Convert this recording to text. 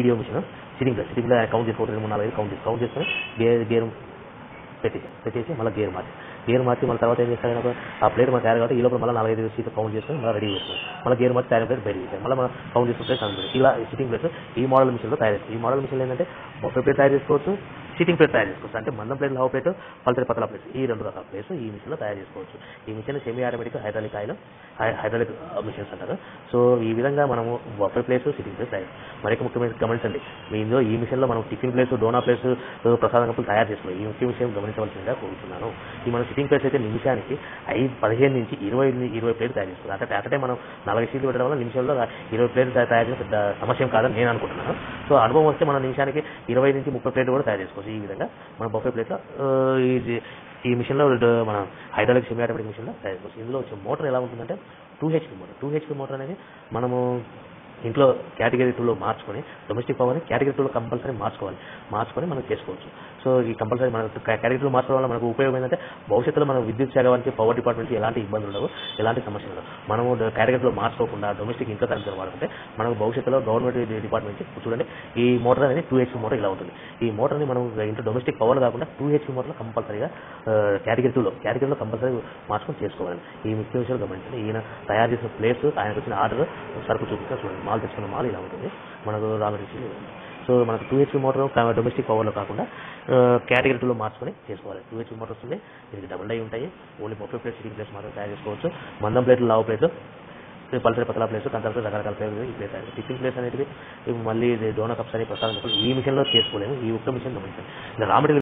video machine sitting place sitting place count చేసుకోవాలి రెండు మూడు నాలుగు ఐదు కౌంట్ చేసి కౌంట్ చేసుకొని గేర్ గేర్ పెట్టేసి పెట్టేసి మళ్ళీ గేర్ మార్చి గేర్ మార్చి మళ్ళీ తర్వాత ఏం చేస్తాను నేను ఆ ప్లేట్ మన తయారు కాబట్టి ఈ లోపల మళ్ళీ నాలుగైదు సీట్లు కౌంట్ చేసుకొని మళ్ళీ రెడీ చేస్తాం మళ్ళీ గేర్ మార్చి తయారు ప్లేట్ బయట చేస్తాం మళ్ళీ మనం కౌంట్ చేసుకుని ప్లేస్ అందుతుంది ఇలా సిట్టింగ్ ప్లేస్ ఈ మోడల్ మిషన్లో తయారు చేస్తాం ఈ మోడల్ మిషన్లో ఏంటంటే బొఫే ప్లేట్ తయారు చేసుకోవచ్చు సిట్టింగ్ ప్లేట్ తయారు చేసుకోవచ్చు అంటే మందం ప్లేట్ లవ్ ప్లేట్ పల్సరి పతల ప్లేట్స్ ఈ రెండు రకాల ప్లేట్స్ ఈ మిషన్లో తయారు చేసుకోవచ్చు ఈ machine semi automatic hydraulic oil hydraulic machines అంటారు సో ఈ విధంగా మనము బఫే ప్లేస్ సిట్టింగ్ ప్లేస్ తయారు మరొక ముఖ్యమైన గమనించండి మీ ఇందులో ఈ మిషన్లో మనం టిఫిన్ ప్లేస్ డోనా ప్లేస్ ప్రసాదం కప్పులు తయారు చేసుకోవాలి ఈ ముఖ్య విషయం గమనించవలసిందిగా కోరుతున్నాను ఈ మన సిట్టింగ్ ప్లేస్ అయితే నిమిషానికి ఐదు పదిహేను నుంచి ఇరవై ఇరవై ప్లేట్ తయారు చేసుకోవాలి అంటే అక్కడే మనం నలభై సీట్లు పెట్టడం వల్ల నిమిషంలో ఇరవై ప్లేట్లు తయారు చేసిన పెద్ద సమస్య ఏం కాదని నేను అనుకుంటున్నాను సో అనుభవం వస్తే మనం నిమిషానికి ఇరవై నుంచి ముప్పై ప్లేట్లు కూడా తయారు చేసుకోవచ్చు ఈ విధంగా మన బొఫే ప్లేట్లో ఇది ఈ మిషన్లో మన హైడ్రాలిక్ సెమీ ఆటోమేటిక్ మిషన్లో తయారు చేసుకోవచ్చు ఇందులో వచ్చే మోటార్ ఎలా ఉంటుందంటే two HP motor two HP motor అనేది మనము ఇంట్లో కేటగిరీ టూలో మార్చుకొని డొమెస్టిక్ పవర్ని కేటగిరీ టూలో కంపల్సరీ మార్చుకోవాలి మార్చుకొని మనం చేసుకోవచ్చు సో ఈ కంపల్సరీ మన కేటగిరీ టూలో మార్చడం వల్ల మనకు ఉపయోగం ఏంటంటే భవిష్యత్తులో మనం విద్యుత్ శాఖ వారికి పవర్ డిపార్ట్మెంట్కి ఎలాంటి ఇబ్బందులు ఉండవు ఎలాంటి సమస్యలు ఉండవు మనము కేటగిరీలో మార్చుకోకుండా డొమెస్టిక్ ఇంట్లో కరెంట్ వాడుకుంటే మనకు భవిష్యత్తులో గవర్నమెంట్ డిపార్ట్మెంట్ చూడండి ఈ మోటార్ అనేది టూ హెచ్పి మోటార్ ఇలా ఉంటుంది ఈ మోటార్ని మనం ఇంట్లో డొమెస్టిక్ పవర్ కాకుండా టూ హెచ్పి మోటార్ కంపల్సరీగా కేటగిరీ టూలో కేటగిరీలో కంపల్సరీ మార్చుకొని చేసుకోవాలి ఈ ముఖ్య విషయాలు గమనించండి ఈయన తయారు చేసిన ప్లేస్ ఆయనకు వచ్చిన ఆర్డర్ సరుకు చూపిస్తే చూడండి మాల్ తెచ్చుకున్న మాల్ ఇలా ఉంటుంది మనకు రా మెటీరియల్ సో మనకు టూ హెచ్పి మోటార్ డొమెస్టిక్ పవర్లో కాకుండా కేటగిరీ టూలో మార్చుకొని చేసుకోవాలి టూ హెచ్పి మోటార్స్ ఉన్నాయి దీనికి డబుల్ డై ఉంటాయి only buffet plate sitting place మాత్రం తయారు చేసుకోవచ్చు మందం ప్లేట్లు లావు ప్లేట్లు పల్సరి పతలా ప్లేస్ దాని తర్వాత రకరకాల ప్లేస్ ఈ ప్లేస్ అనేది టిఫిన్ ప్లేస్ అనేది మళ్ళీ డోనా కప్స్ అని ప్రసాదం ఈ మిషన్లో చేసుకోలేము ఈ ఒక్క మిషన్ గమనించండి ఇలా రా మెటీరియల్